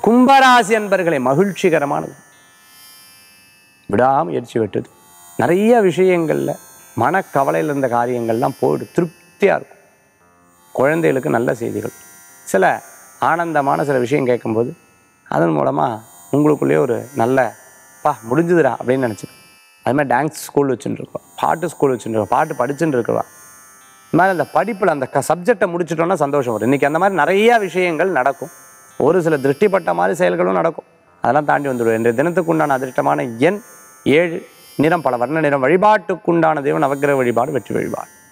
கும்பராசி அன்பர்களை மகிழ்ச்சிகரமானது விடாமுயற்சி விட்டது நிறைய விஷயங்களில் மனக்கவலையில் இருந்த காரியங்கள்லாம் போயிடு திருப்தியாக இருக்கும் குழந்தைகளுக்கு நல்ல செய்திகள் சில ஆனந்தமான சில விஷயம் கேட்கும்போது அதன் மூலமாக உங்களுக்குள்ளேயே ஒரு நல்ல பா முடிஞ்சுதுடா அப்படின்னு நினச்சிது அது மாதிரி டான்ஸ் ஸ்கூல் வச்சுட்டுருக்கோம் பாட்டு ஸ்கூல் வச்சுட்டுருக்கோம் பாட்டு படிச்சுட்டு இருக்கிறவா இந்த மாதிரி அந்த படிப்பில் அந்த க சப்ஜெக்டை முடிச்சிட்டோன்னா சந்தோஷம் வரும் இன்றைக்கி அந்த மாதிரி நிறைய விஷயங்கள் நடக்கும் ஒரு சில திருஷ்டிப்பட்ட மாதிரி செயல்களும் நடக்கும் அதெல்லாம் தாண்டி வந்துடுவோம் இன்றைய தினத்துக்கு உண்டான அதிர்ஷ்டமான எண் ஏழு நிறம் பல வர்ண நிறம் வழிபாட்டுக்குண்டான தெய்வம் நவக்கிரக வழிபாடு வெற்றி வழிபாடு